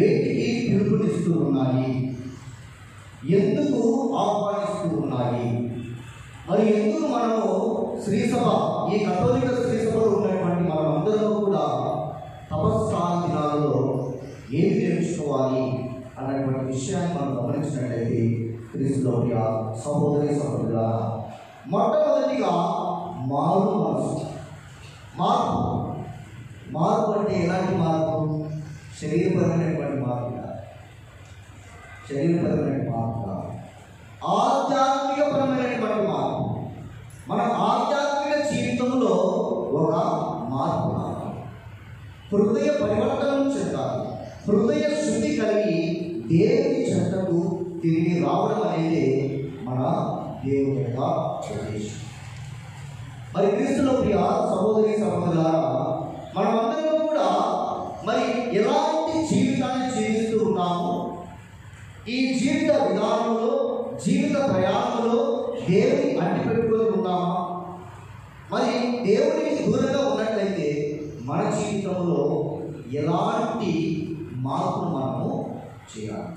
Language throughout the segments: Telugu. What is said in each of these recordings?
వేటికి పిలుపునిస్తూ ఉన్నాయి ఎందుకు ఆహ్వానిస్తూ ఉన్నాయి మరి ఎందుకు మనము శ్రీసభ ఈ కథోలిక శ్రీసభలో ఉన్నటువంటి మనమందరం కూడా తపస్సాల దినాలలో ఏమి నేర్చుకోవాలి అన్నటువంటి విషయాన్ని మనం గమనించినట్లయితే క్రీస్తులో ప్రియ సహోదరి సహోదరుల మొట్టమొదటిగా మారు మనసు మార్పు మార్పు అంటే ఎలాంటి మార్పు శరీరపరమైనటువంటి మార్పు కాదు శరీరపరమైన మార్పు కాదు ఆధ్యాత్మికపరమైనటువంటి మార్పు మన ఆధ్యాత్మిక జీవితంలో ఒక మార్పు రావాలి హృదయ పరివర్తనం చెందాలి హృదయ శుద్ధి కలిగి దేవుని చెంతకు తిరిగి రావడం అనేది మన దేవుని యొక్క ఉద్దేశం మరి క్రీస్తులో ప్రియ సహోదరి సహోదరులారా మనమందరం కూడా మరి ఎలాంటి జీవితాన్ని జీవిస్తూ ఉన్నాము ఈ జీవిత విధానంలో జీవిత ప్రయాణంలో దేవుని అంటి పెట్టుకొని ఉన్నామా మరి దేవునికి దూరంగా ఉన్నట్లయితే మన జీవితంలో ఎలాంటి మార్పును మనము చేయాలి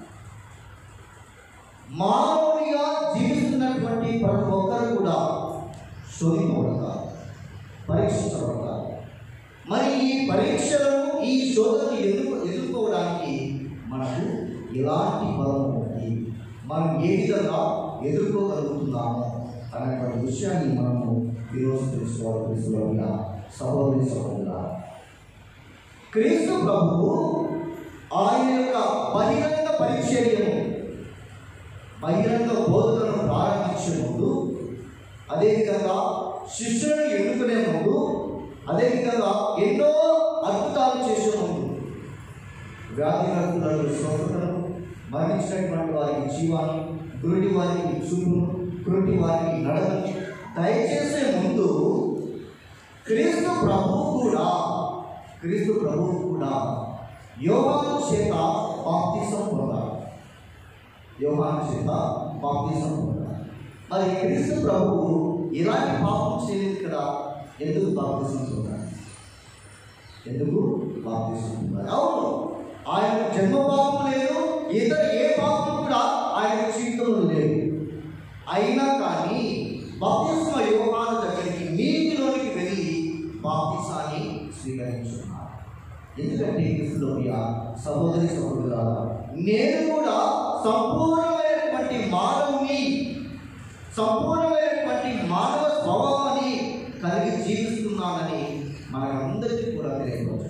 మానవుడిగా జీవిస్తున్నటువంటి ప్రతి ఒక్కరు కూడా శోధింపబడతారు పరీక్షించబడతారు మరి ఈ పరీక్షలను ఈ శోధనను ఎదుర్కొ ఎదుర్కోవడానికి మనకు ఎలాంటి బలం ఉంది మనం ఏ విధంగా ఎదుర్కోగలుగుతున్నాము అనేటువంటి విషయాన్ని మనము ఈరోజు తెలుసుకోవాలి క్రీస్తులోగా సహోదరి సహోదరుల క్రీస్తు ప్రభువు ఆయన యొక్క బహిరంగ పరిచర్యను బహిరంగ బోధనను ప్రారంభించే ముందు అదేవిధంగా శిష్యులను ఎన్నుకునే ముందు అదేవిధంగా ఎన్నో అద్భుతాలు చేసే ముందు వ్యాధిగ్రస్తులను స్వస్థతను మరణించినటువంటి వారికి జీవాన్ని గురుడి వారికి చూపును కృటి వారికి నడకను దయచేసే ముందు క్రీస్తు ప్రభువు కూడా క్రీస్తు ప్రభువు కూడా యోగాను చేత బాప్తిసం పొందాలి యోగాను చేత బాప్తిసం పొందాలి మరి క్రీస్తు ప్రభువు ఇలాంటి పాపం చేయలేదు కదా ఎందుకు బాప్తిసం పొందాలి ఎందుకు బాప్తిసం పొందాలి అవును ఆయన జన్మ పాపం లేదు ఇతర ఏ పాపం కూడా ఆయన జీవితంలో లేదు అయినా కానీ బాప్తిస్మ యోగాల దగ్గరికి నీటిలోనికి వెళ్ళి బాప్తిసాన్ని స్వీకరించున్నారు ఎందుకంటే క్రీస్తులో ప్రియ సహోదరి సహోదరులారా నేను కూడా సంపూర్ణమైనటువంటి మానవుని సంపూర్ణమైనటువంటి మానవ స్వభావాన్ని కలిగి జీవిస్తున్నానని మనకందరికీ కూడా తెలియవచ్చు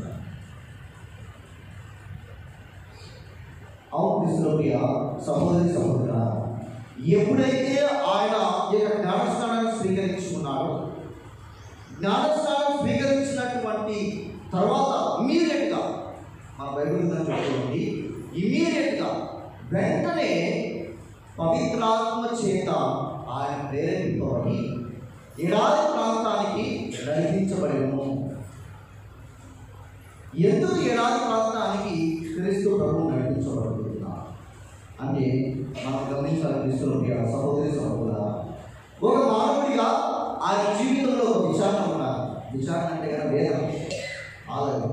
అవును క్రీస్తులో ప్రియ సహోదరి సహోదరుల ఎప్పుడైతే ఆయన ఈ యొక్క జ్ఞానస్నానాన్ని స్వీకరించుకున్నాడో జ్ఞానస్నానం స్వీకరించినటువంటి తర్వాత ఇమీడియట్గా మా బైబిల్ ఉందని చెప్తుంది ఇమీడియట్గా వెంటనే పవిత్రాత్మ చేత ఆయన ప్రేరేపింపబడి ఎడారి ప్రాంతానికి నడిపించబడము ఎందుకు ఎడారి ప్రాంతానికి క్రీస్తు ప్రభు నడిపించబడుతున్నారు అంటే మనం గమనించాలి క్రీస్తులో సహోదరి సహోదర ఒక మానవుడిగా ఆయన జీవితంలో ఒక విచారణ ఉండాలి విచారణ అంటే కనుక వేదన ఆలోచన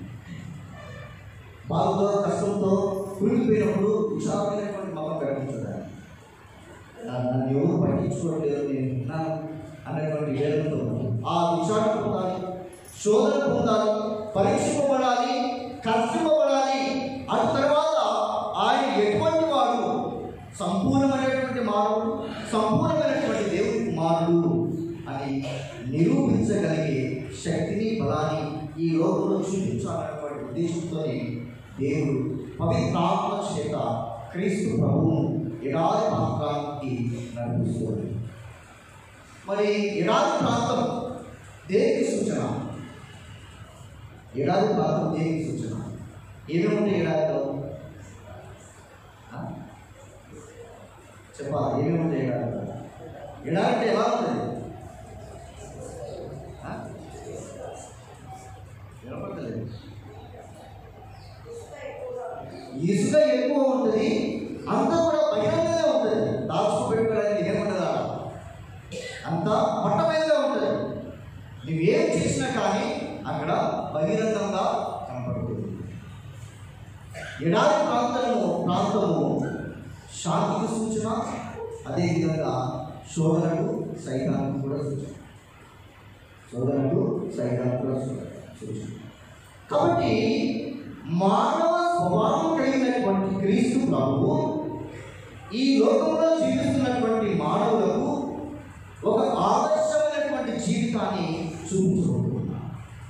బాధతో కష్టంతో కురిగిపోయినప్పుడు విచారమైనటువంటి మతం ప్రకటించడానికి నన్ను ఎవరు పట్టించుకోవట్లేదు నేను విన్నాను అన్నటువంటి వేదనతో ఆ విచారణ పొందాలి శోధన పొందాలి పరీక్షింపబడాలి కష్టింపబడాలి ఆ తర్వాత ఆయన ఎటువంటి వాడు సంపూర్ణమైనటువంటి మానవుడు సంపూర్ణమైనటువంటి దేవుడి కుమారుడు అని నిరూపించగలిగే శక్తిని బలాన్ని ఈ లోకంలో చూపించాలన్నటువంటి ఉద్దేశంతో దేవుడు పవిత్రాత్మ చేత క్రీస్తు ప్రభువును ఎడారి ప్రాంతానికి నడిపిస్తుంది మరి ఎడారి ప్రాంతం దేనికి సూచన ఎడారి ప్రాంతం దేనికి సూచన ఏమేమి ఉంటాయి ఎడారిలో ఆ? చెప్పాలి ఏమేమి ఉంటాయి ఎడారిలో ఎడారి అంటే ఎలా ఉంటుంది ఆ? వినపడతలేదు ఇసుక ఎక్కువ ఉంటుంది అంతా కూడా బహిరంగంగా ఉంటుంది దాచుకోబెట్టుకోవడానికి ఏముండదా అంతా మొట్ట మీదగా ఉంటుంది నువ్వేం చేసినా కానీ అక్కడ బహిరంగంగా కనపడుతుంది ఎడారి ప్రాంతము ప్రాంతము శాంతికి సూచన అదేవిధంగా శోధనకు సైతానికి కూడా సూచన శోధనకు సైతానికి కూడా సూచన సూచన కాబట్టి మానవ స్వభావం కలిగినటువంటి క్రీస్తు ప్రభువు ఈ లోకంలో జీవిస్తున్నటువంటి మానవులకు ఒక ఆదర్శమైనటువంటి జీవితాన్ని చూపించబోతున్నాడు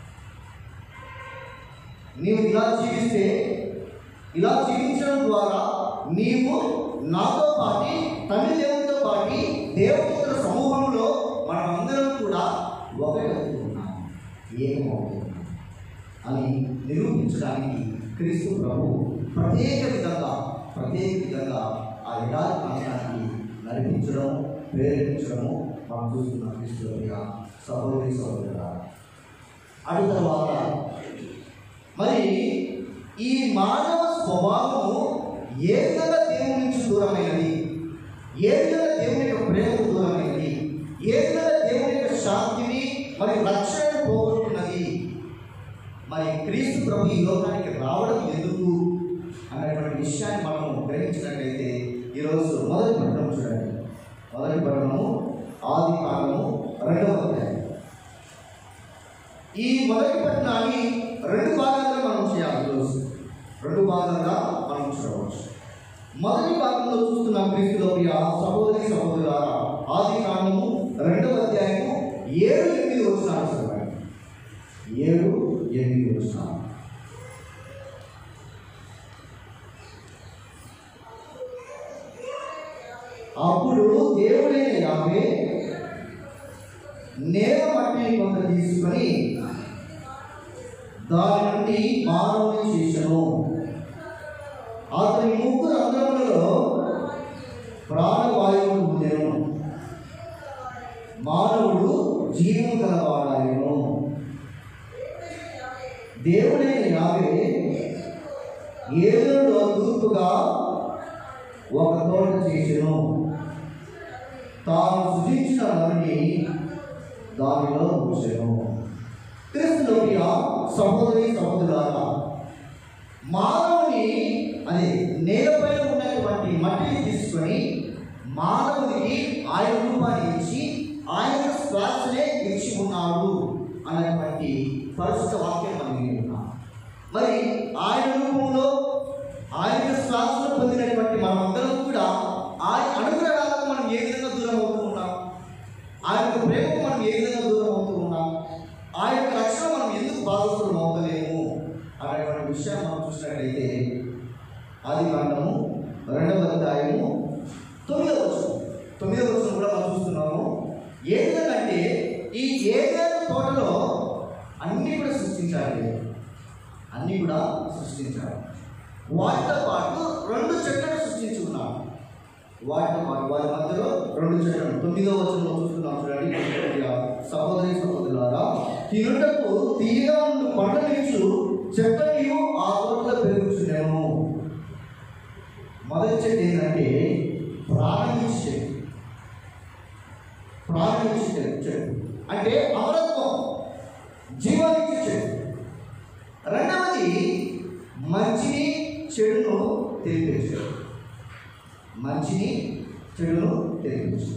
నీవు ఇలా జీవిస్తే ఇలా జీవించడం ద్వారా నీవు నాతో పాటి తండ్రి దేవునితో పాటి దేవతల సమూహంలో మనమందరం కూడా ఒకటవుతున్నాం ఏమవుతున్నాం అని నిరూపించడానికి క్రీస్తు ప్రభు ప్రత్యేక విధంగా ప్రత్యేక విధంగా ఆ ఎడారి ప్రాంతానికి నడిపించడం ప్రేరేపించడము మనం చూస్తున్నాం క్రీస్తు యొక్క సహోదరి సహోదరుల అటు తర్వాత మరి ఈ మానవ స్వభావము ఏ విధంగా దేవుని నుంచి దూరమైనది ఏ విధంగా దేవుని యొక్క ప్రేమకు దూరమైనది ఏ విధంగా దేవుని యొక్క శాంతిని మరి రక్షణను పోగొట్టున్నది మరి క్రీస్తు ప్రభు ఈ లోకానికి రావడం ఎందుకు అనేటువంటి విషయాన్ని మనం గ్రహించినట్లయితే ఈరోజు మొదటి పట్టణం చూడండి మొదటి పట్టణము ఆది కాలము రెండవ అధ్యాయం ఈ మొదటి పట్టణాన్ని రెండు భాగాలుగా మనం చేయాలి ఈరోజు రెండు భాగాలుగా మనం చూడవచ్చు మొదటి భాగంలో చూస్తున్న క్రీస్తులో ప్రియ సహోదరి సహోదరులారా ఆది కాండము రెండవ అధ్యాయము ఏడు ఎనిమిది వచ్చినారు చదవండి ఏడు ఎనిమిది వచ్చినారు అప్పుడు దేవుడైన యావే నేల మట్టిని కొంత తీసుకొని దాని నుండి మానవుని చేసను అతని ముగ్గురు అంగములలో ప్రాణవాయువు ఉండెను మానవుడు జీవము గలవాడాయను దేవుడైన యావే ఏడులో తూర్పుగా ఒక తోట చేసెను తాను సృజించిన నరుని దానిలో ఉంచెను క్రీస్తులో ప్రియ సహోదరి సహోదరులారా మానవుని అదే నేలపై ఉన్నటువంటి మట్టిని తీసుకొని మానవునికి ఆయన రూపాన్ని ఇచ్చి ఆయన శ్వాసనే ఇచ్చి ఉన్నాడు అన్నటువంటి పరిశుద్ధ వాక్యం మనం విని ఉన్నాం మరి ఆయన రూపంలో ఆయన శ్వాసను పొందినటువంటి మనమందరం కూడా ఆయన అనుగ్రహాలకు మనం ఏ విధంగా దూరం అవుతూ ఉన్నాం ఆయన యొక్క ప్రేమకు మనం ఏ విధంగా దూరం అవుతూ ఉన్నాం ఆ యొక్క రక్షణ మనం ఎందుకు బాధితులు అవుతలేము అనేటువంటి విషయాన్ని మనం చూసినట్లయితే ఆది కాండము రెండవ అధ్యాయము తొమ్మిదవ వచనం తొమ్మిదవ వచనం కూడా మనం చూస్తున్నాము ఏ విధంగా అంటే ఈ ఏదైనా తోటలో అన్నీ కూడా సృష్టించాలి అన్నీ కూడా సృష్టించాడు వాటితో పాటు రెండు చెట్లను సృష్టించి ఉన్నాడు వాటితో పాటు వారి మధ్యలో రెండు చెట్లను తొమ్మిదో వచనంలో చూస్తున్నాం చూడండి ప్రియ సహోదరి సహోదరులారా తినుటకు తీయగా ఉండు పండనిచ్చు చెట్లను ఆ తోటలో పెరుగుచున్నాము మొదటి చెట్టు ఏంటంటే ప్రారంభించే చెట్టు ప్రారంభించే చెట్టు చెట్టు అంటే అమరత్వం జీవానికి చెట్టు రెండవది మంచిని చెడును తెలిపించాడు మంచిని చెడును తెలిపించాడు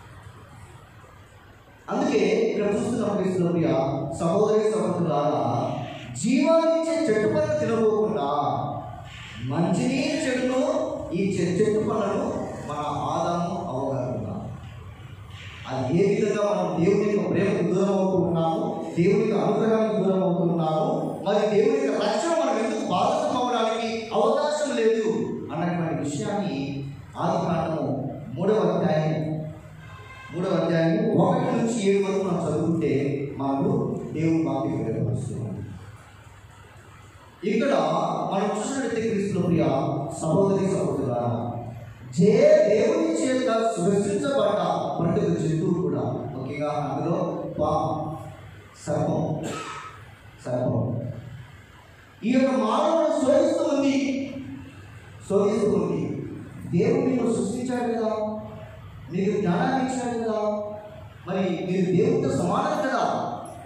అందుకే ఇక్కడ చూస్తున్న క్రీస్తుల ప్రియ సహోదరి సహోదరులారా జీవాన్నిచ్చే చెట్టు పనులు తినబోకుండా మంచిని చెడును ఈ చె- చెట్టు పనులను మన ఆదాము అవగాహన అది ఏ విధంగా మనం దేవుని యొక్క ప్రేమకు దూరం అవుతూ ఉన్నాము దేవుని యొక్క అనుగ్రహానికి దూరం అవుతున్నాము మరి దేవుని యొక్క రక్షణ మనం ఎందుకు బాధితం అవడానికి అవకాశం లేదు అన్నటువంటి విషయాన్ని ఆది కాండము మూడవ అధ్యాయం మూడవ అధ్యాయం ఒకటి నుంచి ఏడు వరకు మనం చదువుకుంటే మనకు దేవుని మాకు ప్రేమపరుస్తున్నాం ఇక్కడ మనం చూసినట్లయితే క్రీస్తుల ప్రియ సహోదరి సహోదరులారా జే దేవుని చేత సృష్టించబడ్డ ప్రతి ఒక్క జంతువు కూడా ముఖ్యంగా అందులో పాము సర్పం సర్పం ఈ యొక్క మానవుడు శోధిస్తూ ఉంది శోధిస్తూ ఉంది దేవుడు నిన్ను సృష్టించాడు కదా నీకు జ్ఞానాన్ని ఇచ్చాడు కదా మరి మీరు దేవుడితో సమానం కదా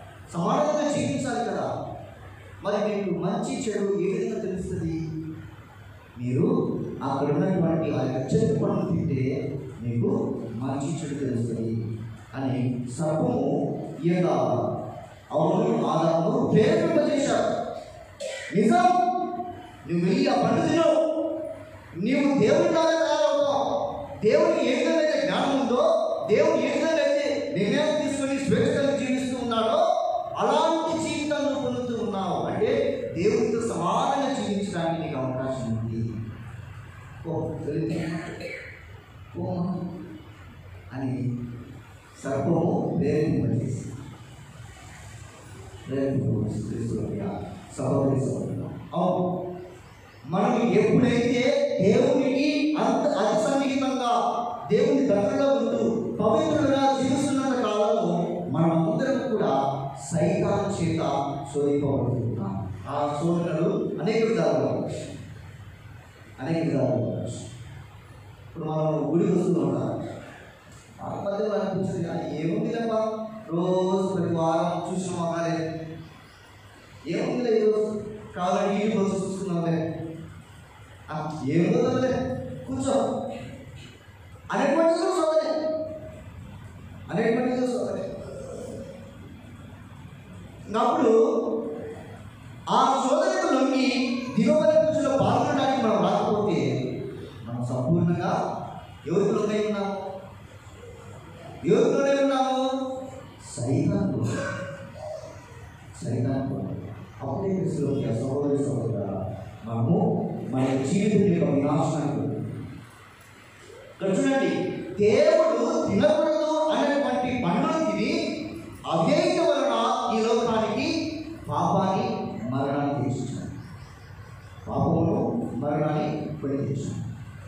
సమానంగా జీవించాలి కదా మరి మీకు మంచి చెడు ఏ విధంగా తెలుస్తుంది మీరు అక్కడ ఉన్నటువంటి ఆ యొక్క చెట్టు పండు తింటే మీకు మంచి చెడు తెలుస్తుంది అని సర్పము ఈ యొక్క అవును ఆదాము ప్రేరేపింపజేశాడు నిజం నువ్వు వెళ్ళి ఆ పండు తిను నీవు దేవుడి ద్వారా తయారవుతావు దేవుడికి ఏ విధంగా అయితే జ్ఞానం ఉందో దేవుడు ఏ విధంగా అయితే నిర్ణయం తీసుకొని స్వేచ్ఛగా జీవిస్తూ ఉన్నాడో అలాంటి జీవితాన్ని పొందుతూ ఉన్నావు అంటే దేవుడితో సమానంగా జీవించడానికి నీకు అవకాశం ఉంది ఓ వెళ్తే ఓ అని సర్పము ప్రేరేపింపజేసి ప్రేరేపింపజేసి క్రీస్తులోకి సహోదరి సహోదరులు అవును మనం ఎప్పుడైతే దేవునికి అంత అతి సన్నిహితంగా దేవుని దగ్గరలో ఉంటూ పవిత్రులుగా జీవిస్తున్నంత కాలము మనమందరం కూడా సైతాన్ చేత శోధింపబడుతున్నాం ఆ శోధనలు అనేక విధాలుగా ఉండొచ్చు. అనేక విధాలుగా ఉండొచ్చు. ఇప్పుడు మనం గుడికి వస్తూ ఉంటాం ఆ మధ్యలో అనిపించింది కానీ ఏముంది తప్ప రోజు ప్రతి వారం చూసిన మొహాలే ఏముంది ఈరోజు కావాలంటే ఈ రోజు చూస్తున్నాంలే ఆ, ఏముందలే కూర్చో అనేటువంటిది సోదరే అనేటువంటిది సోదరే అప్పుడు ఆ సోదరుడు నమ్మి దిగబడి పూజలో పాల్గొనడానికి మనం రాకపోతే మనం సంపూర్ణంగా ఎవరిలోనే ఉన్నాము ఎవరిలోనే ఉన్నాము సైతాన్లో సైతాన్లో అప్పుడే క్రీస్తులోకి ఆ సహోదరి సహోదర మనము మన జీవితం యొక్క వినాశనానికి ఇక్కడ చూడండి దేవుడు తినకూడదు అనేటువంటి పండును తిని అవ్యయత వలన ఈ లోకానికి పాపాన్ని మరణాన్ని తెచ్చించాడు పాపమును మరణాన్ని కొని తెచ్చాడు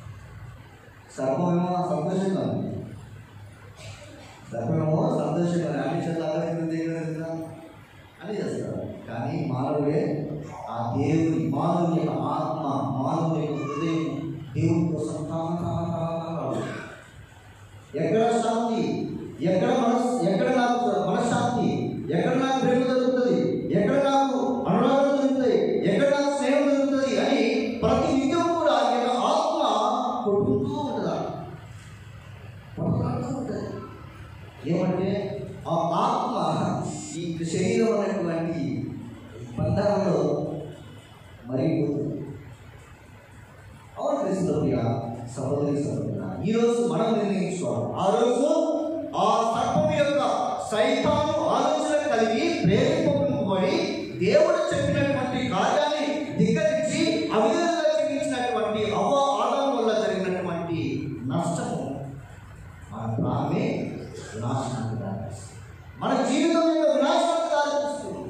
సర్వమేమో సంతోషంగా ఉంది సర్వమేమో సంతోషంగా ఉంది. అన్ని చల్లాగా అని చేస్తారు కానీ మానవుడే ఆ దేవుని మానవుని యొక్క ఆత్మ మానవుని యొక్క హృదయం దేవుని కోసం తాను ఎక్కడ శాంతి ఎక్కడ మనస్ ఎక్కడ నాకు మనశ్శాంతి ఎక్కడ నాకు ప్రేమ దొరుకుతుంది ఎక్కడ నాకు అనురాగం దొరుకుతుంది ఎక్కడ నాకు స్నేహం దొరుకుతుంది అని ప్రతి నిత్యం కూడా ఈ యొక్క ఆత్మ కొట్టుకుంటూ ఉంటుందా కొట్టుకుంటూ ఉంటుంది ఏమంటే ఆ ఆత్మ ఈ శరీరం అనేటువంటి బంధంలో మరిగిపోతుంది అవును క్రీస్తుప్రియ సహోదరి సహోదర ఈ రోజు మనం నిర్ణయించుకోవాలి ఆ రోజు ఆ సర్పం యొక్క సైతాను ఆలోచన కలిగి ప్రేరేపింపబడి దేవుడు చెప్పినటువంటి కార్యాన్ని ధిక్కరించి అవిధంగా జీవించినటువంటి అవ్వ ఆదాం వల్ల జరిగినటువంటి నష్టము మన ప్రాణమే వినాశనానికి దారితీస్తుంది మన జీవితం యొక్క వినాశనానికి దారితీస్తుంది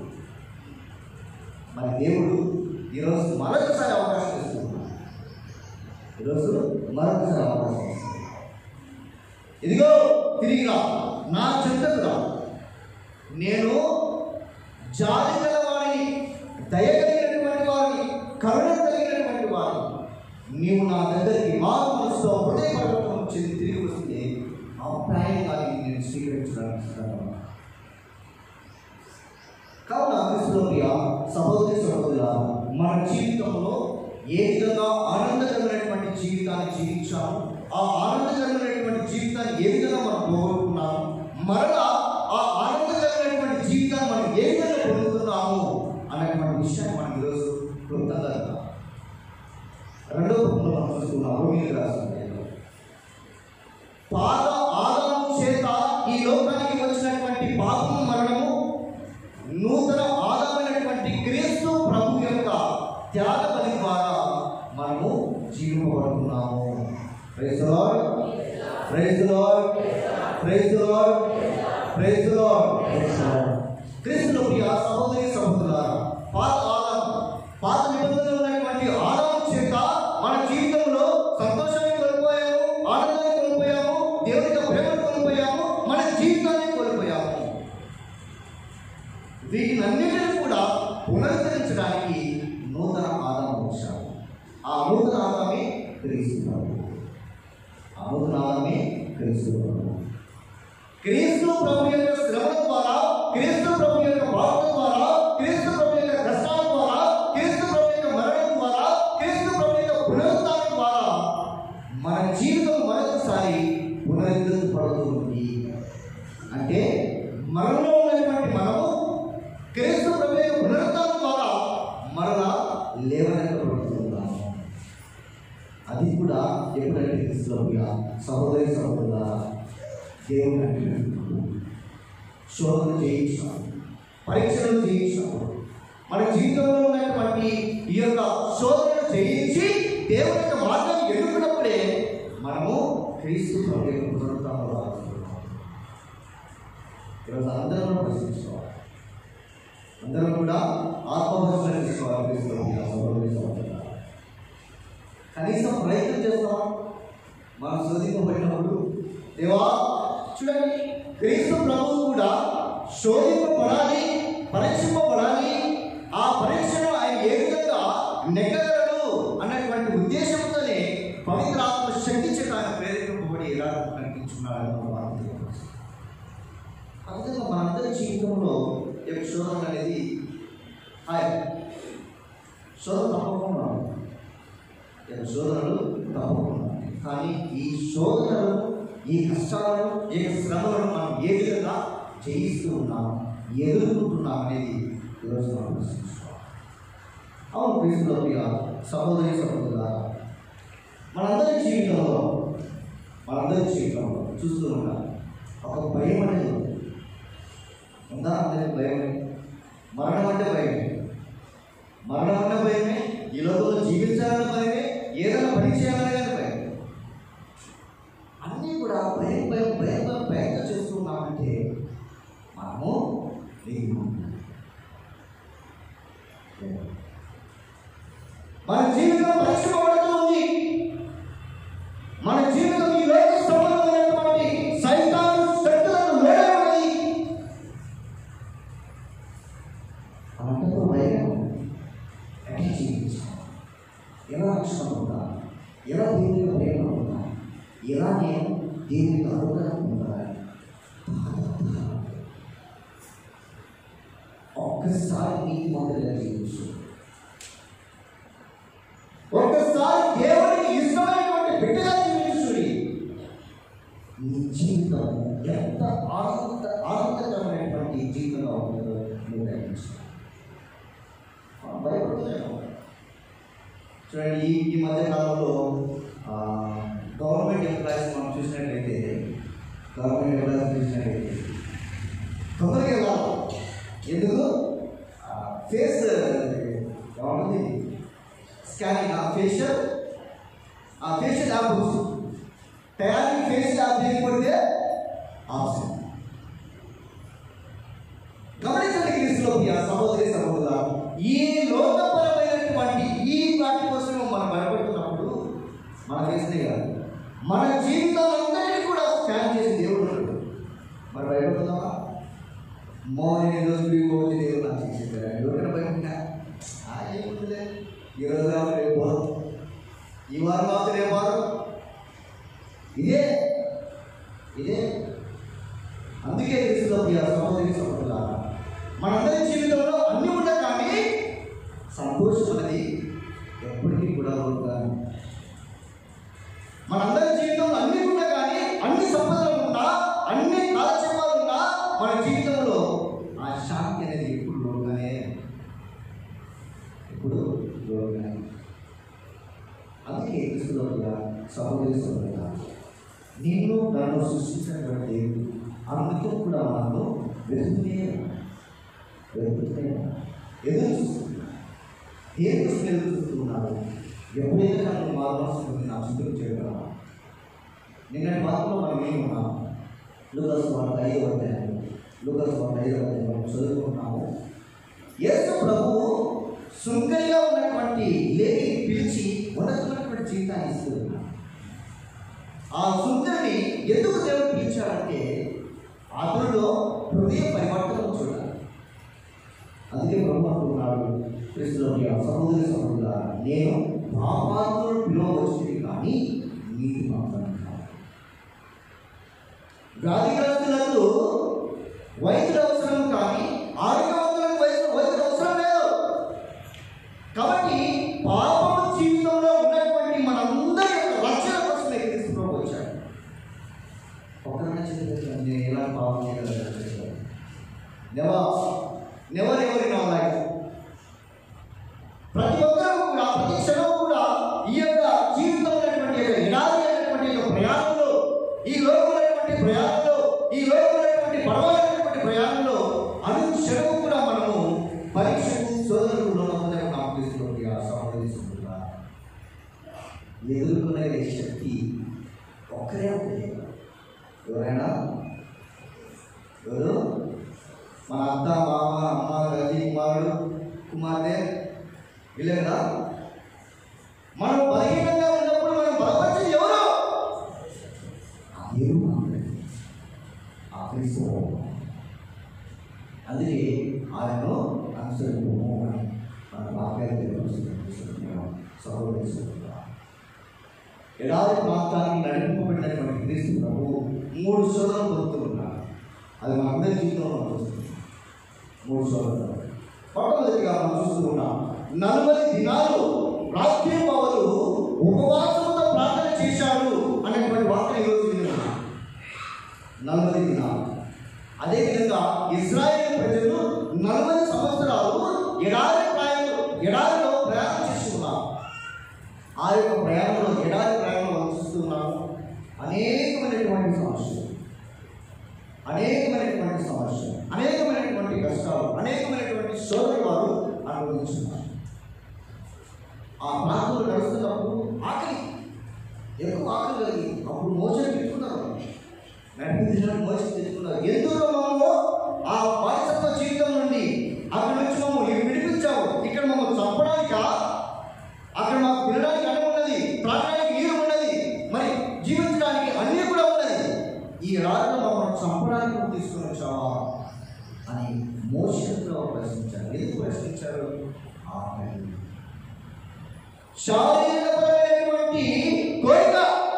మరి దేవుడు ఈరోజు మరొకసారి అవకాశం ఇస్తున్నాడు ఈరోజు మరొకసారి అవకాశం ఇస్తున్నాడు ఇదిగో తిరిగి రా నా చెంతకు రా నేను జాలి గలవాడిని దయ కలిగినటువంటి వాడిని కరుణ కలిగినటువంటి వాడిని నీవు నా దగ్గరికి మారు మనసుతో హృదయపడటం చెంది తిరిగి వస్తే అభిప్రాయంగా నేను స్వీకరించడానికి సిద్ధంగా ఉన్నాను. కావున క్రీస్తులో ప్రియ సహోదరి సహోదరుల మన జీవితంలో ఏ విధంగా ఆనందకరమైనటువంటి జీవితాన్ని జీవించాము ఆ ఆనందకరమైనటువంటి జీవితాన్ని ఏ విధంగా మనం పోగొట్టుకున్నాము మరలా ఆ ఆనందకరమైనటువంటి జీవితాన్ని మనం ఏ విధంగా పొందుతున్నాము అనేటువంటి విషయాన్ని మనం ఈరోజు క్లుప్తంగా చూద్దాం. రెండవ పుస్తకంలో మనం చూసుకున్నాం రోమిలకు రాసిన లేఖలో. పాత ఆదాము చేత ఈ లోకానికి వచ్చినటువంటి పాపము మరణము నూతన ఆదామైనటువంటి క్రీస్తు ప్రభు యొక్క త్యాగ బలి ద్వారా మనము జీవింపబడుతున్నాము praise Lord praise Lord praise Lord praise Lord క్రీస్తులో ప్రియ సహోదరి సహోదరులారా పాత ఆదాము పాత నిబంధనలో ఉన్నటువంటి ఆదాము చేత మన జీవితంలో సంతోషాన్ని కోల్పోయాము ఆనందాన్ని కోల్పోయాము దేవుని యొక్క ప్రేమను కోల్పోయాము మన జీవితాన్ని కోల్పోయాము వీటినన్నిటిని కూడా పునరుద్ధరించడానికి నూతన ఆదాము వచ్చాడు ఆ నూతన ఆదామే క్రీస్తున్నాడు ఆ నూతన ఆదామే క్రీస్తున్నాడు క్రీస్తు ప్రభు యొక్క శ్రమల ద్వారా క్రీస్తు ప్రభు యొక్క బాధల ద్వారా క్రీస్తు ప్రభు యొక్క కష్టాల ద్వారా క్రీస్తు ప్రభు యొక్క మరణం ద్వారా క్రీస్తు ప్రభు యొక్క పునరుద్ధరణ లేవనెత్తబడుతున్నాము అది కూడా ఎప్పుడంటే క్రీస్తులోగా సహోదరి సహోదరుల దేవుని అంటున్నప్పుడు శోధన చేయించాం పరీక్షలు చేయించాం మన జీవితంలో ఉన్నటువంటి ఈ యొక్క శోధనను చేయించి దేవుని యొక్క మార్గాన్ని ఎన్నుకున్నప్పుడే మనము క్రీస్తు ప్రభు యొక్క పునరుత్థానంలో రాస్తున్నాం ఈరోజు అందరం ప్రశ్నించుకోవాలి అందరం కూడా ఆత్మహత్య తీసుకోవాలి క్రీస్తు ప్రభు యొక్క సహోదరి సహోదరులారా. కనీసం ప్రయత్నం చేస్తామా మనం శోధింపబడినప్పుడు దేవా చూడండి క్రీస్తు ప్రభువు కూడా శోధింపబడాలి పరీక్షింపబడాలి ఆ పరీక్షను ఆయన ఏ విధంగా నెగ్గగలడు అన్నటువంటి ఉద్దేశంతోనే పవిత్ర ఆత్మ శక్తి చేత ఆయన ప్రేరేపింపబడి ఎలా కనిపించున్నాడని మనం వారికి తెలియజేస్తాం. ఆ విధంగా మనందరి జీవితంలో ఈ యొక్క శోధన అనేది హాయ్ శోధన తప్పకుండా ఉంది. ఈ యొక్క శోధనలు తప్పకుండా ఉన్నాయి. కానీ ఈ శోధనలు ఈ కష్టాలను ఈ యొక్క శ్రమలను మనం ఏ విధంగా జయిస్తూ ఉన్నాం ఎదుర్కొంటున్నాం అనేది ఈరోజు మనం ప్రశ్నించుకోవాలి అవును క్రీస్తులో ప్రియ సహోదరి సహోదరుల మనందరి జీవితంలో మనందరి జీవితంలో చూస్తూ ఉంటాం ఒక భయం అనేది ఉంది. ఉందా అందరికి భయం మరణం అంటే భయమే మరణం అంటే భయమే ఈ లోకంలో జీవించాలన్న భయమే ఏదైనా పని చేయాలనే కానీ భయం అన్నీ కూడా భయం భయం భయం భయం భయంగా చేస్తున్నామంటే మనము నీకు మన జీవితం పరీక్షింపబడుతుంది మన జీవితం ఈ లోక సంబంధమైనటువంటి సైతాను శక్తులను లోడబడి అంతకు భయం ఎట్లా జీవించాలి ఎలా రక్షణ పొందాలి ఎలా దేవుని యొక్క ప్రేమ పొందాలి ఎలా నేను దేవుని యొక్క అనుగ్రహం పొందాలి ఒక్కసారి నీకు మొదలుగా జీవించు ఒక్కసారి దేవునికి ఇష్టమైనటువంటి బిడ్డగా జీవించుడి నీ జీవితం ఎంత ఆనంద ఆనందకరమైనటువంటి జీవితంగా ఉంటుందో నువ్వు గ్రహించు మనం భయపడుతున్నాము చూడండి ఈ ఈ మధ్య కాలంలో ఆ, గవర్నమెంట్ ఎంప్లాయీస్ మనం చూసినట్లయితే గవర్నమెంట్ ఎంప్లాయీస్ చూసినట్లయితే తొందరగా వెళ్ళాలి ఎందుకు ఆ, ఫేస్ ఏమంటుంది స్కానింగ్ ఆ ఫేషియల్ ఆ ఫేషియల్ యాప్ వస్తుంది టయానికి ఫేషియల్ యాప్ చేయకపోతే ఆప్షన్ గమనించండి క్రీస్తులో ప్రియ సహోదరి సహోదరుల ఈ లోకపరమైనటువంటి ఈ వాటి కోసం మనం భయపడుతున్నప్పుడు మన చేస్తే కాదు మన జీవితాలందరినీ కూడా స్కాన్ చేసి దేవుడు ఉన్నాడు మరి భయపడుతున్నావా మోహన్ ఈరోజు పోతే దేవుడు నాకు చేసేది ఎవరికైనా భయపడినా ఆ ఏముందిలే ఈరోజు కావాలి రేపు పోదాం ఈ వారం కావాలి రేపు వారం ఇదే ఇదే అందుకే క్రీస్తులో ప్రియ సహోదరి సహోదరులారా మనందరి జీవితంలో అన్ని ఉన్నా కానీ సంతోషం అనేది ఎప్పటికీ కూడా ఉండదు మనందరి జీవితంలో అన్ని ఉన్నా కానీ అన్ని సంపదలు ఉన్నా అన్ని కాలక్షేపాలు ఉన్నా మన జీవితంలో ఆ శాంతి అనేది ఎప్పుడు లోగానే ఎప్పుడు లోగానే అందుకే క్రీస్తులో ప్రియ సహోదరి సహోదరులారా నిన్ను నన్ను సృష్టించినటువంటి దేవుడు అందుకు కూడా మనల్ని వెతుకుతూనే ఉన్నాడు. వెతుకుతూనే ఉన్నాడు. ఎదురు చూస్తున్నాడు దేని కోసం ఎదురు చూస్తున్నాడు ఎప్పుడైతే నన్ను మార్గం నా చుట్టూ చేయగలరా నిన్నటి మాత్రం మనం ఏమి ఉన్నాం లూకస్ వార్త ఐదో అధ్యాయం లూకస్ వార్త ఐదో అధ్యాయం మనం చదువుకుంటున్నాము యేసు ప్రభువు సుంకరిగా ఉన్నటువంటి లేని పిలిచి ఉన్నతమైనటువంటి జీవితాన్ని ఇస్తున్నాడు ఆ సుందరిని ఎందుకు దేవుడు పిలిచాడంటే అతనిలో హృదయ పరివర్తన చూడాలి అందుకే బ్రహ్మ అంటున్నాడు కృష్ణుడి సహోదరి సహోదరుల నేను పాపాత్ములను పిలువవచ్చింది కానీ నీతి మాత్రం కాదు వ్యాధిగ్రస్తులకు వైద్యుల అవసరం కానీ ఆరోగ్యవంతులకు వైద్య వైద్యుల అవసరం లేదు కాబట్టి పాపము జీవితంలో ఉన్నటువంటి మనందరి యొక్క రక్షణ కోసమే క్రీస్తు ప్రభు వచ్చాడు ఒకరిని చెప్పేసి నేను ఎలా పాపం చేయగలను నెవర్ నెవర్ ఎవరి నా లైఫ్ ప్రతి ఒక్కరూ ఎదుర్కొనే శక్తి ఒక్కరే ఉంటుంది ఎవరైనా ఎవరు మన అత్త మామ అమ్మ తల్లి కుమారుడు కుమార్తె వీళ్ళే కదా మనం బలహీనంగా ఉన్నప్పుడు మనం బలపరిచేది ఎవరు ఆ దేవుడు మాత్రమే. ఆ క్రీస్తు అందుకే ఆయనను అనుసరింపము అని మన వాక్యాలు తెలియజేస్తున్నాం సహోదరి సహోదరులారా. ఎడారి ప్రాంతానికి నడిపింపబడినటువంటి క్రీస్తు ప్రభు మూడు శోధనలు పొందుతూ ఉన్నారు అది మన అందరి జీవితంలో మనం చూస్తున్నాం మూడు శోధనలు మొట్టమొదటిగా మనం చూస్తూ ఉన్నాం నలభై దినాలు రాత్రి పవలు ఉపవాసంతో ప్రార్థన చేశాడు అనేటువంటి వార్త ఈరోజు విన్నాం నలభై దినాలు అదేవిధంగా ఇజ్రాయేల్ ప్రజలు నలభై సంవత్సరాలు ఎడారి ప్రయాణం ఎడారిలో ప్రయాణం చేస్తున్నారు ఆ యొక్క ప్రయాణంలో ఎడారి ప్రయాణంలో మనం చూస్తున్నాము అనేకమైనటువంటి సమస్యలు అనేకమైనటువంటి సమస్యలు అనేకమైనటువంటి కష్టాలు అనేకమైనటువంటి శోధనలు వారు అనుభవించున్నారు ఆ ప్రాంతంలో నడుస్తున్నప్పుడు ఆకలి ఎక్కువ ఆకలి కలిగి అప్పుడు మోసం పెట్టుకున్నారు నడిపించడానికి మోసం తెచ్చుకున్నారు ఎందుకు మనము ఆ వారసత్వ జీవితం నుండి అక్కడ నుంచి మమ్మల్ని విడిపించావు ఇక్కడ మమ్మల్ని చంపడానికా అక్కడ మాకు తినడానికి అన్నం ఉన్నది త్రాగడానికి నీరు ఉన్నది మరి జీవించడానికి అన్నీ కూడా ఉన్నది ఈ రాత్రి మమ్మల్ని చంపడానికి నువ్వు తీసుకుని వచ్చావా అని మోసంలో ప్రశ్నించారు ఎందుకు ప్రశ్నించారు ఆకలి శారీరకపరమైనటువంటి కోరిక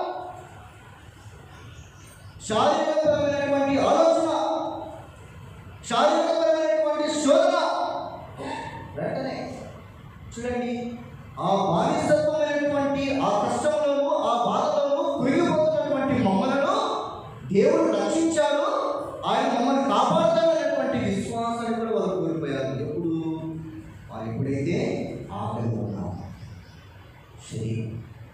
శారీరకపరమైనటువంటి ఆలోచన శారీరకపరమైనటువంటి శోధన వెంటనే చూడండి ఆ బానిసత్వమైనటువంటి ఆ కష్టంలోనూ ఆ బాధలోనూ కురిగిపోతున్నటువంటి మమ్మలను దేవుడు రక్షించాడు ఆయన మమ్మల్ని కాపాడుతాడనేటువంటి విశ్వాసాన్ని కూడా వాళ్ళు కోల్పోయారు ఎప్పుడు వారు ఎప్పుడైతే ఆకలి ఉన్నాం శరీరం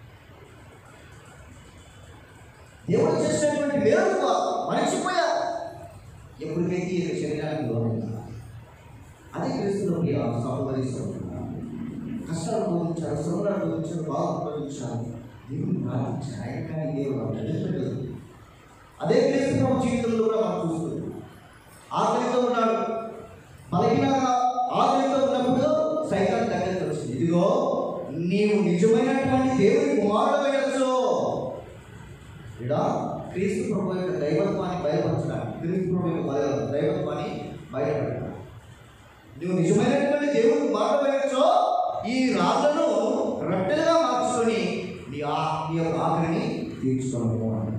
దేవుడు చేసినటువంటి మేలు మర్చిపోయారు ఎప్పటికైతే ఈ శరీరానికి దూరం అదే క్రీస్తులో ప్రియ సహోదరి సహోదరులారా. కష్టాలు అనుభవించారు శ్రమలు అనుభవించారు బాధ అనుభవించారు దేవుడు ప్రార్థించారు ఆయన కానీ దేవుడు వదిలిపెట్టలేదు అదే క్రీస్తు ప్రభు జీవితంలో కూడా మనం చూస్తున్నాం ఆకలితో ఉన్నాడు బలహీనంగా ఆకలితో ఉన్నప్పుడు సైతాన్ దగ్గరికి వచ్చింది ఇదిగో నీవు నిజమైనటువంటి దేవుని కుమారుడమైనచ్చు ఇక్కడ క్రీస్తు ప్రభు యొక్క దైవత్వాన్ని బయలుపరచడానికి క్రీస్తు ప్రభు యొక్క బయ- దైవత్వాన్ని బయటపెట్టాలి నువ్వు నిజమైనటువంటి దేవుడు మాటమైనచో ఈ రాళ్ళను రొట్టెలుగా మార్చుకొని నీ ఆ నీ యొక్క ఆకలిని తీర్చుకోవడం అని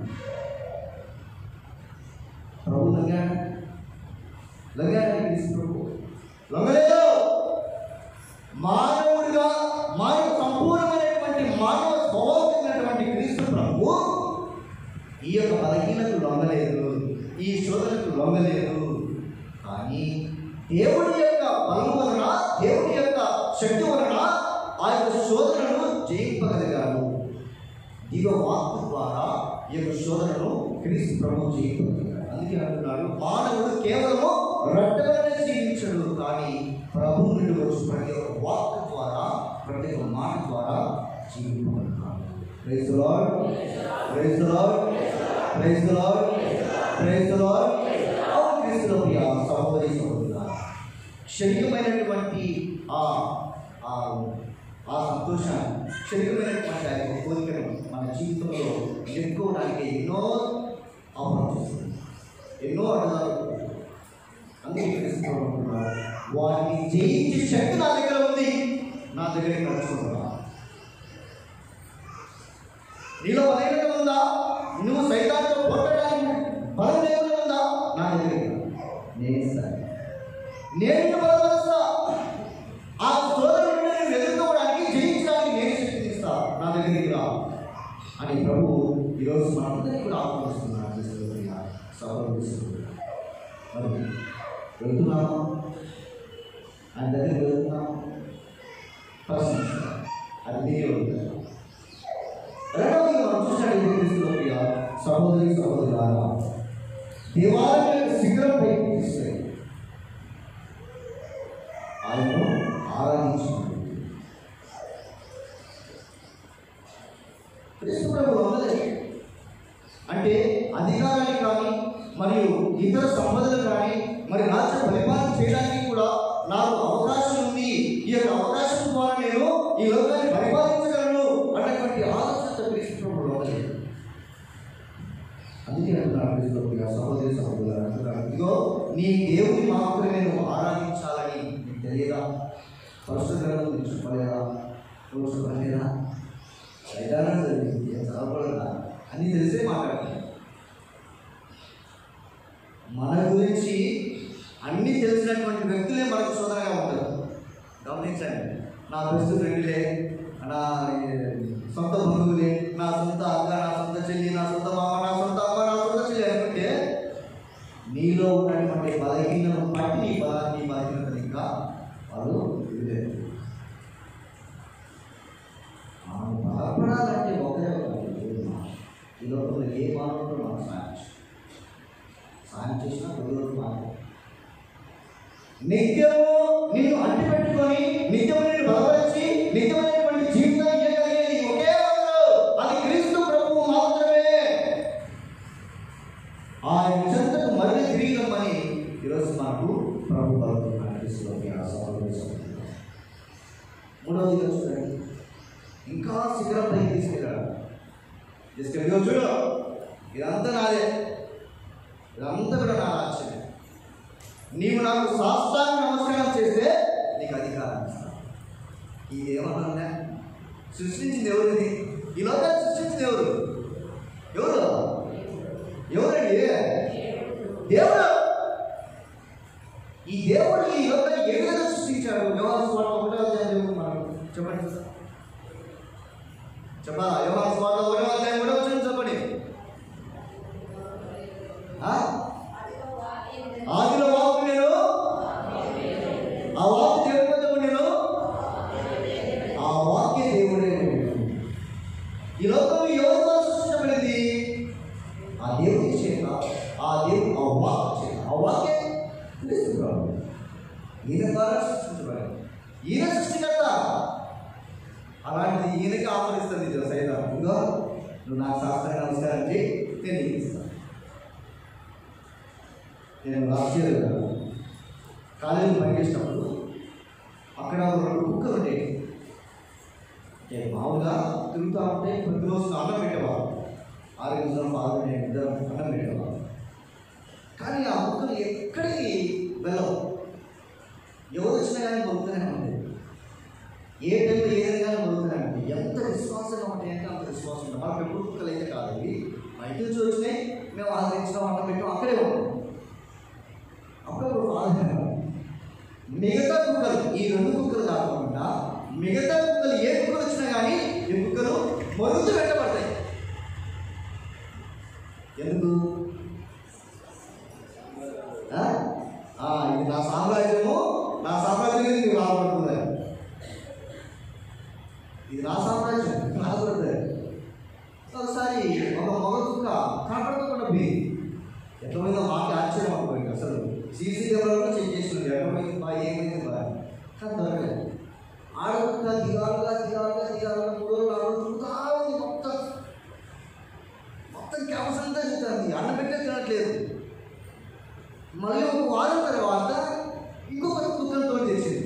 ప్రభు లొంగాడు లొంగాడు క్రీస్తు ప్రభు లొంగలేదు మానవుడిగా మానవ సంపూర్ణమైనటువంటి మానవ స్వభావమైనటువంటి క్రీస్తు ప్రభు ఈ యొక్క బలహీనతకు లొంగలేదు ఈ శోధనకు లొంగలేదు కానీ దేవుడి యొక్క బలం వలన దేవుడి యొక్క శక్తి వలన ఆ యొక్క శోధనను జయింపగలిగారు దిగ వాక్కు ద్వారా ఈ యొక్క శోధనను క్రీస్తు ప్రభు జయింపగలిగారు అందుకే అంటున్నాడు మానవుడు కేవలము రొట్టెలనే జీవించడు కానీ ప్రభు నుండి వచ్చి ప్రతి ఒక్క వాక్ ద్వారా ప్రతి ఒక్క మాట ద్వారా జీవింపగలుగుతాడు praise the Lord praise the Lord praise the Lord praise the Lord అవును క్రీస్తులో ప్రియ సహోదరి సహోదరులారా క్షణికమైనటువంటి ఆ ఆ ఆ సంతోషాన్ని క్షణికమైనటువంటి ఆ యొక్క కోరికను మన జీవితంలో ఎదుర్కోవడానికి ఎన్నో అవసరం చేస్తుంది ఎన్నో అడ్డాలు అందుకే క్రీస్తు ప్రభు అంటున్నాడు, వాటిని జయించే శక్తి నా దగ్గర ఉంది నా దగ్గరికి నడుచుకుంటున్నా నీలో బలహీనత ఉందా నువ్వు సైతాన్తో కొట్టడానికి బలం లేకుండా ఉందా నా దగ్గరికి రా. నేను ఇస్తాను నేను నిన్ను బలపరుస్తా ఆ సోదరుడు నేను ఎదుర్కోవడానికి జయించడానికి నేను శక్తిని ఇస్తా నా దగ్గరికి రా అని ప్రభు ఈరోజు మనందరికీ కూడా ఆహ్వానిస్తున్నాడు క్రీస్తువుగా, సహోదరుడు సహోదరుడు. మరి వెళ్తున్నాము ఆయన దగ్గరికి వెళ్తున్నాము ప్రశ్నించాలి అది మీరే ఉంటారు రెండవది మనం చూసినట్టు క్రీస్తులో ప్రియ సహోదరి సహోదరులారా దేవాలయం యొక్క శిఖరంపై తీసుకెళ్ళి ఆయనను ఆరాధించినట్టు క్రీస్తు ప్రభు వందలేదు అంటే అధికారాన్ని కానీ మరియు ఇతర సంపదలు కానీ మరి రాజ్య పరిపాలన చేయడానికి కూడా నాకు అవకాశం ఉంది ఈ యొక్క అవకాశం ద్వారా నేను ఈ లోకాన్ని పరిపాలించగలను అన్నటువంటి ఆలోచన క్రీస్తు ప్రభు వందలేదు అందుకే అంటున్నాడు క్రీస్తు ప్రభు సహోదరి సహోదరు అంటున్నాడు ఇదిగో నీ దేవుని మాత్రమే నువ్వు ఆరాధించాలని నీకు తెలియదా పరిశుద్ధ గ్రంథం నీకు చెప్పలేదా నువ్వు చెప్పలేదా సైతానం జరిగింది చదవకూడదా అని తెలిసే మాట్లాడుతున్నాను మన గురించి అన్ని తెలిసినటువంటి వ్యక్తులే మనకు సోదరగా ఉంటారు గమనించండి నా బెస్ట్ ఫ్రెండ్లే నా సొంత బంధువులే నా సొంత అక్క నా సొంత చెల్లి నా సొంత మామ నా సొంత అమ్మ నా సొంత చెల్లి అనుకుంటే నీలో ఉన్నటువంటి బలహీనను బట్టి నీ బలాన్ని బలహీనతను ఇంకా వాళ్ళు విడలేదు ఆమె బలపడాలంటే ఒకరే ఒకరు లేదు మా. ఈ లోకంలో ఏ మానవుడు మనకు సాయం చేయడు. సాయం చేసినా గురువులు మాట నిత్యము నిన్ను అంటి పెట్టుకొని నిత్యము నిన్ను బలపరిచి నిత్యమైనటువంటి జీవితం ఇవ్వగలిగేది ఒకే ఒకరు అది క్రీస్తు ప్రభువు మాత్రమే ఆయన చెంతకు మళ్ళీ తిరిగి రమ్మని ఈరోజు మనకు ప్రభు పలుకుతున్నాడు క్రీస్తులోకి ఆ సహోదరి సహోదరులు. మూడవదిగా చూడండి ఇంకా శిఖరం పైకి తీసుకెళ్ళాడు తీసుకెళ్ళి చూడు ఇదంతా నాదే ఇదంతా కూడా నా రాజ్యమే నీవు నాకు శాస్త్రాన్ని నమస్కారం చేస్తే నీకు అధికారం ఇస్తాను ఇది ఏమన్నా సృష్టించింది ఎవరిది ఈ లోకాన్ని సృష్టించింది ఎవరు ఎవరు ఎవరండి దేవుడు ఈ దేవుడు ఈ లోకాన్ని ఏ విధంగా సృష్టించాడు వ్యవహార స్వార్థ ఒకటో అధ్యాయం దేవుడు మనం చెప్పండి సార్ చెప్పాలా వ్యవహార స్వార్థ ఒకటో అధ్యాయం కూడా వచ్చింది చెప్పండి ఆ? ఆదిలో వాకు నేను ఆ వాకు దేవుడి వద్ద ఉండెను ఆ వాక్య దేవుడే ఉండెను. ఈ లోకం ఎవరితో సృష్టించబడింది ఆ దేవుడి చేత ఆ దేవుడు ఆ వాక్ చేత ఆ వాక్య క్రీస్తు ప్రభు. ఈయన ద్వారా సృష్టించబడింది ఈయన సృష్టికర్త అలాంటిది ఈయనకి ఆఫరిస్తుంది ఇది సైతం ఇదిగో నువ్వు నాకు శాస్త్ర నమస్కారం చేయి నేను నీకు ఇస్తాను నేను లాస్ట్ ఇయర్ కాలేజీలో పనిచేసినప్పుడు అక్కడ ఒక రెండు కుక్కలు ఉండేవి అంటే మామూలుగా తిరుగుతూ ఉంటే ప్రతిరోజు అన్నం పెట్టేవారు ఆరు నిమిషం ఆరు నేను ఇద్దరం అన్నం పెట్టేవారు కానీ ఆ కుక్కలు ఎక్కడికి వెళ్ళవు ఎవరు వచ్చినా కానీ దొరుకుతూనే ఉంది ఏ టైంలో ఏ విధంగా దొరుకుతూనే ఉంది ఎంత విశ్వాసంగా ఉంటాయంటే అంత విశ్వాసం ఉంటుంది మనకు ఎప్పుడు కుక్కలు అయితే కాదు ఇవి బయట నుంచి వచ్చినాయి మేము ఆదరించడం అన్నం పెట్టాం అక్కడే ఉంటాం అప్పుడప్పుడు ఆదరణ మిగతా కుక్కలు ఈ రెండు కుక్కలు కాకుండా మిగతా కుక్కలు ఏ కుక్కలు వచ్చినా కానీ ఈ కుక్కలు మరుతు పెట్టబడతాయి ఎందుకు ఆ? ఆ, ఇది నా సామ్రాజ్యము నా సామ్రాజ్యం ఇది రాబడుతుంది ఇది నా సామ్రాజ్యం రాబడుతుంది ఒకసారి ఒక మగ కుక్క కనపడకుండా పోయింది ఎట్లా పోయిందో మాకు ఆశ్చర్యం అనుకోండి అసలు సీసీ కెమెరాలో చెక్ చేసింది ఎట్లా పోయింది బా ఏమైంది బా కానీ దొరకలేదు ఆడకుండా దిగాలుగా దిగాలుగా దిగాలుగా మూడు రోజులు ఆరు రోజులు తిరుగుతా ఉంది మొత్తం మొత్తం క్యాపస్ అంతా తింటుంది అన్నం పెట్టే తినట్లేదు మళ్ళీ ఒక వారం తర్వాత ఇంకొక కుక్కను తోడు తెచ్చింది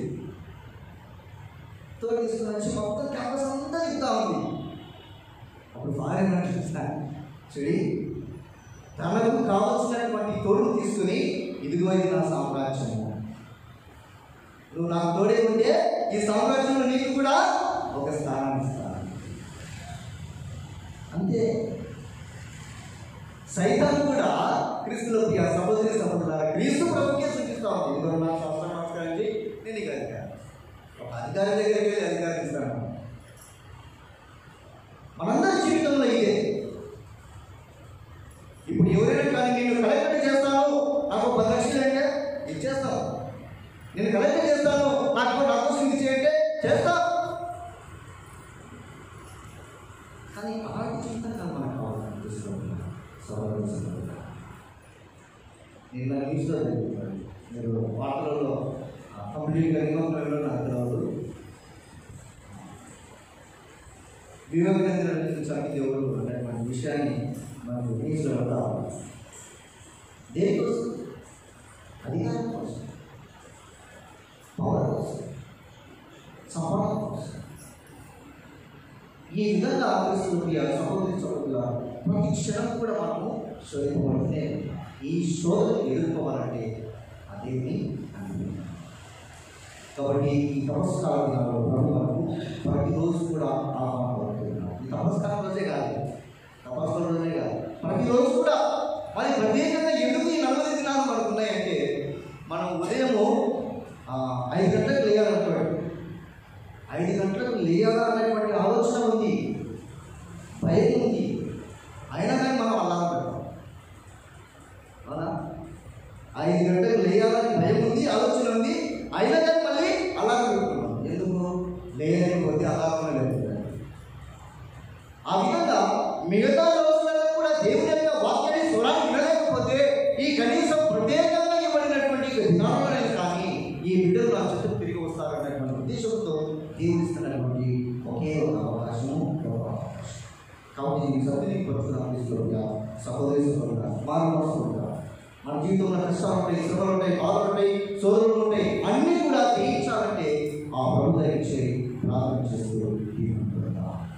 తోడు తీసుకుని వచ్చి మొత్తం క్యాంపస్ అంతా తిరుగుతా ఉంది అప్పుడు ఫారెన్ చూస్తాను చూడి తనకు కావలసినటువంటి తోడు తీసుకుని ఇదిగో ఇది నా సామ్రాజ్యము నువ్వు నాకు తోడే ఉంటే ఈ సామ్రాజ్యంలో నీకు కూడా ఒక స్థానం ఇస్తాను అంతే సైతాన్ కూడా క్రీస్తులో ప్రియ సహోదరి సహోదరులారా క్రీస్తు ప్రభుకే సూచిస్తా ఉంది ఇదిగో నా శాస్త్ర నమస్కారం చేయి, నేను నీకు అధికారం ఒక అధికారి దగ్గరికి వెళ్ళి అధికారం ఇస్తాను మనందరి జీవితంలో ఇదే ఇప్పుడు ఎవరైనా కానీ నేను కలెక్టర్ చేస్తాను నాకు పది లక్షలు అంటే ఇచ్చేస్తాను నేను కలెక్టర్ చేస్తాను నాకు నా కోసం ఇది చేయంటే చేస్తా కానీ అలాంటి జీవితం కాదు మనకు కావాలని చూస్తున్నాను సహోదరు సహోదరు నేను నా న్యూస్లో చదువుతున్నాను మీరు వార్తలలో కంప్లీట్గా రిమంబర్లో నాకు రాదు వివేకానంద నడిపించడానికి దేవుడు అనేటువంటి విషయాన్ని మనకు న్యూస్లో రావాలి దేనికోసం అధికారం కోసం పవర్ కోసం సంపద కోసం ఈ విధంగా ఆకర్షణ సంబోధించబడుతున్న ప్రతి క్షణం కూడా మనము శోధింపబడితే ఈ శోధన ఎదుర్కోవాలంటే అదేమి అనుభవం కాబట్టి ఈ తపస్కాల దినాల్లో ప్రభు మనకు ప్రతిరోజు కూడా ఆహ్వానం పలుకుతున్నాడు ఈ తపస్కాలం రోజే కాదు తపస్కాల రోజే కాదు ప్రతిరోజు కూడా మరి ప్రత్యేకంగా ఎందుకు ఈ నలభై దినాలు మనకు ఉన్నాయంటే మనం ఉదయము ఆ, ఐదు గంటలకు లేయాలనుకోండి ఐదు గంటలకు లేయాలా అనేటువంటి ఆలోచన ఉంది భయం ఉంది అయినా కానీ మనం అలా పెట్టాం అవునా ఐదు గంటలకు లేయాలని భయం ఉంది ఆలోచన ఉంది అయినా కానీ మళ్ళీ అలా పెడుతున్నాం ఎందుకు లేయలేకపోతే అలాగే లేదు ఆ విధంగా మిగతా రోజులలో కూడా దేవుని యొక్క వాక్యాన్ని స్వరాన్ని వినలేకపోతే ఈ కనీసం ప్రత్యేకంగా ఇవ్వబడినటువంటి దినాలనే కానీ ఈ బిడ్డలు నా చుట్టూ తిరిగి వస్తారనేటువంటి ఉద్దేశంతో దేవుడు ఇస్తున్నటువంటి ఒకే ఒక అవకాశము ఒక అవకాశం కాబట్టి ఈ సత్యని పడుతున్నాం తీసుకోగా సహోదరి సహోదరుగా మానవసంగా మన జీవితంలో కష్టాలు ఉంటాయి శ్రమలు ఉంటాయి బాధలు ఉంటాయి సోదరులు ఉంటాయి అన్నీ కూడా జయించాలంటే ఆ ప్రభు దయచేసి ప్రార్థన చేస్తూ జీవితం